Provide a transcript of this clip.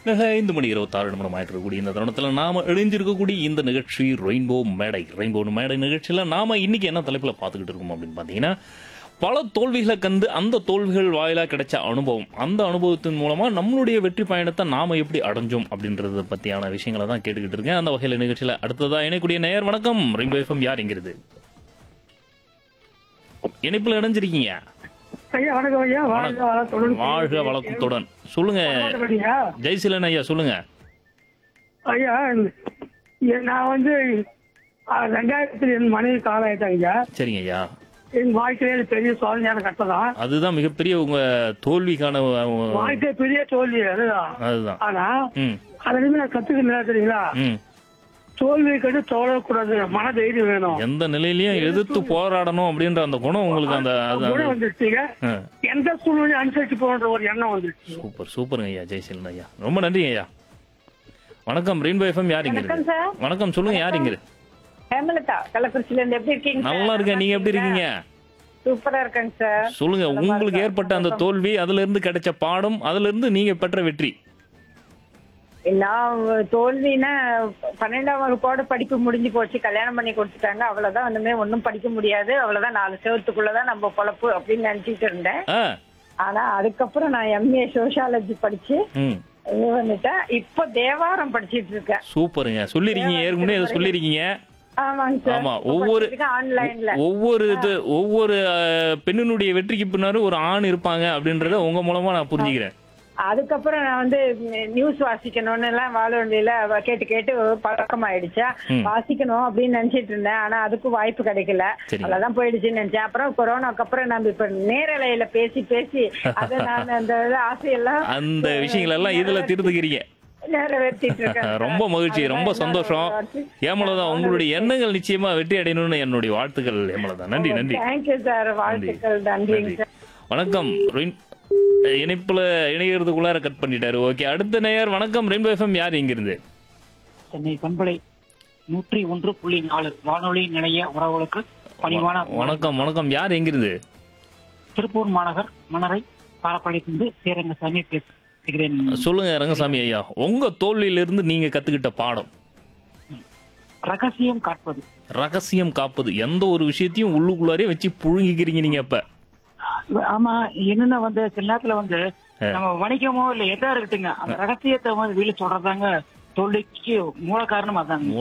ஐந்து மணி இருபத்தாறு நிமிடம் ஆயிட்டு இருக்கக்கூடிய இந்த தருணத்தில் நாம இணைஞ்சிருக்கக்கூடிய இந்த நிகழ்ச்சி ரெயின்போ மேடை ரெயின்போ மேடை நிகழ்ச்சியில் நாம இன்னைக்கு என்ன தலைப்பில் பார்த்துக்கிட்டு இருக்கோம் அப்படின்னு பார்த்தீங்கன்னா பல தோல்விகளை கண்டு அந்த தோல்விகள் வாயிலாக கிடைச்ச அனுபவம் அந்த அனுபவத்தின் மூலமா நம்மளுடைய வெற்றி பயணத்தை நாம எப்படி அடைஞ்சோம் அப்படின்றத பத்தியான விஷயங்களை தான் கேட்டுக்கிட்டு இருக்கேன் அந்த வகையில் நிகழ்ச்சியில் அடுத்ததா இணைக்கூடிய நேயர் வணக்கம் ரெயின்போ எஃப்எம் யார் எங்கிறது இணைப்பில் இணைஞ்சிருக்கீங்க ஐயா வணக்கம் ஐயா வாழ்க வளத்துடன் வாழ்க வழக்கத்துடன் சொல்லுங்க ஐயா ஜெய்சீலன் ஐயா சொல்லுங்க ஐயா எ- நான் வந்து ஆ, ரெண்டாயிரத்துல என் மனைவி காலம் ஆயிட்டாங்க ஐயா சரிங்க ஐயா என் வாழ்க்கையில இது பெரிய சோதனையான கட்டம் தான் அதுதான் மிகப்பெரிய உங்க தோல்விக்கான அஹ், வாழ்க்கை பெரிய தோல்வி அதுதான் அதுதான் ஆனா ம் அதுலயுமே நான் கத்துக்கணும் தெரியுங்களா ம் தோல்வியை கண்டு தோழக்கூடாது மன தைரியம் வேணும் எந்த நிலையிலயும் எதிர்த்து போராடணும் அப்படின்ற அந்த குணம் உங்களுக்கு அந்த அது- குணம் அது- வந்துருச்சுங்க ஆ, எந்த சூழ்நிலையும் அனுசரிச்சு போகன்ற ஒரு எண்ணம் வந்துருச்சு சூப்பர் சூப்பருங்க ஐயா ஜெய்சீலன் ஐயா ரொம்ப நன்றிங்க ஐயா வணக்கம் ரெயின்போ எஃப்எம் யார் இங்க வணக்கம் சார். வணக்கம் சொல்லுங்க யார் இங்க ஹேமலதா கள்ளக்குறிச்சில இருந்து எப்படி இருக்கீங்க நல்லா இருக்கேன் நீங்க எப்படி இருக்கீங்க சூப்பரா இருக்கேங்க சார் சொல்லுங்க உங்களுக்கு ஏற்பட்ட அந்த தோல்வி அதுல இருந்து கிடைச்ச பாடம் அதுல இருந்து நீங்க பெற்ற வெற்றி நான் தோல்வினா பன்னெண்டாம் வகுப்போட படிப்பு முடிஞ்சு போச்சு கல்யாணம் பண்ணி கொடுத்துட்டாங்க அவ்வளவுதான் ஒண்ணுமே ஒண்ணும் படிக்க முடியாது அவ்வளவுதான் நாலு செவத்துக்குள்ளதான் நம்ம பொழப்பு அப்படின்னு நினைச்சிட்டு இருந்தேன் ஆ ஆனா அதுக்கப்புறம் நான் எம்ஏ சோசியாலஜி படிச்சு ம் இது வந்துட்டேன் இப்போ தேவாரம் படிச்சிட்டு இருக்கேன் சூப்பருங்க சொல்லிருக்கீங்க ஏற்கனவே அதை சொல்லிருக்கீங்க ஆமாங்க சார் ஆமா ஒவ்வொரு ஆன்லைன்ல ஒவ்வொரு இது ஒவ்வொரு அஹ், பெண்ணினுடைய வெற்றிக்கு பின்னாரும் ஒரு ஆண் இருப்பாங்க அப்படின்றத உங்க மூலமா நான் புரிஞ்சுக்கிறேன் அதுக்கப்புறம் நான் வந்து நியூஸ் வாசிக்கணும்னு எல்லாம் வாழொலியில கேட்டு கேட்டு பழக்கம் ஆயிடுச்சா ம். வாசிக்கணும் அப்படின்னு நினைச்சிட்டு இருந்தேன் ஆனா அதுக்கும் வாய்ப்பு கிடைக்கல சரிங்க. அவ்வளவுதான் போயிடுச்சுன்னு நினைச்சேன் அப்புறம் கொரோனாக்கு அப்புறம் நம்ம இப்ப நேரலையில பேசி பேசி அதை நான் அந்த இது ஆசையெல்லாம் அந்த விஷயங்கள் எல்லாம் இதுல திருத்துக்கிறீங்க நிறைவேற்றிட்டு இருக்கேன் ரொம்ப மகிழ்ச்சி ரொம்ப சந்தோஷம் ஏமலதா உங்களுடைய எண்ணங்கள் நிச்சயமா வெற்றி அடையணும்னு என்னுடைய வாழ்த்துக்கள் ஏமலதா நன்றி நன்றி தேங்க்யூ சார் வாழ்த்துக்கள் நன்றிங்க நன்றி. சார் வணக்கம் ரெயின்- இணைப்புல இணைகிறதுக்குள்ளார கட் பண்ணிட்டாரு ஓகே அடுத்த நேயர் வணக்கம் ரெயின்போ எஃப்எம் யார் இங்கிருந்து சென்னை பண்பலை நூற்றி ஒன்று புள்ளி நாலு வானொலி நிலைய உறவுகளுக்கு பணிவான வணக்கம் வணக்கம் யார் எங்கிருந்து திருப்பூர் மாநகர் மணரை பாலப்பாளையத்திலிருந்து சேரங்கசாமி பேசுகிறேன் சொல்லுங்க ரங்கசாமி ஐயா உங்க தோல்வியிலிருந்து நீங்க கத்துக்கிட்ட பாடம் ரகசியம் காட்பது ரகசியம் காப்பது எந்த ஒரு விஷயத்தையும் உள்ளுக்குள்ளாரே வச்சு புழுங்கிக்கிறீங்க நீங்க அப்ப ஆமா என்னன்னா வந்து சில நேரத்துல வந்து நம்ம வணிகமோ இல்ல எதா இருக்கட்டுங்க அந்த ரகசியத்தை வந்து வெளியில சொல்றதாங்க தோல்விக்கு மூல காரணம் அதாங்க